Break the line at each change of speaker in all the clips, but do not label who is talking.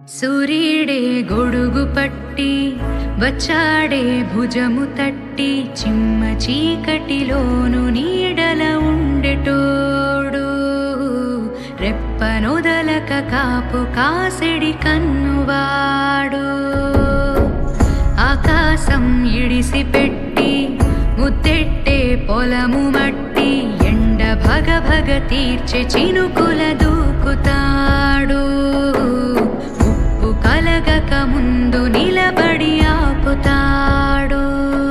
సూర్యుడే గొడుగు పట్టి వచ్చాడే భుజము తట్టి చిమ్మ చీకటిలోను నీడల ఉండెటోడు రెప్పనొదలక కాపు కాసెడి కన్నువాడు ఆకాశం ఇడిసి పెట్టి ముద్దెట్టే పొలము మట్టి ఎండ భగ భగ తీర్చే చినుకుల దూకుతాడు ఉప్పు కలగక ముందు నిలబడి ఆపుతాడు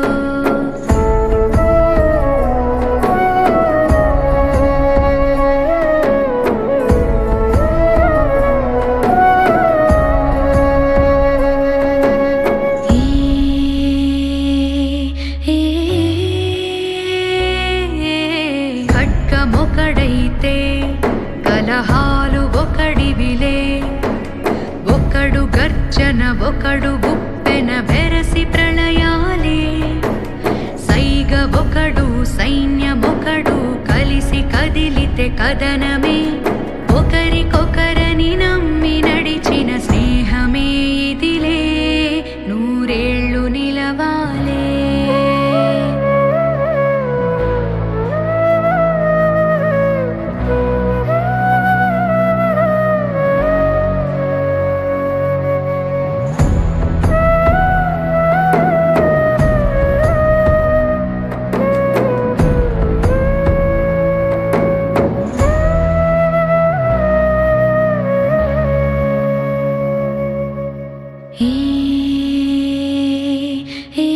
ఖడ్గమొకడైతే కలహాలు ఒకడివిలే ఒకడు గర్జన ఒకడు గుప్పెన బెరసి ప్రళయాలే సైగ ఒకడు సైన్యమొకడు కలిసి కదిలితే కదనమే ఒకరికొకరని నమ్మి నడిచిన స్నేహమే ఇదిలే నూరేళ్ళు నిలవాలే ఏ ఏ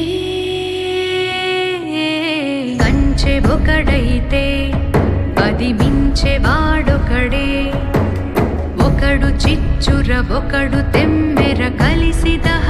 కంచె ఒకడైతే పది మించె వాడొకడే ఒకడు చిచ్చుర ఒకడు తెమ్మెర కలిసి దహ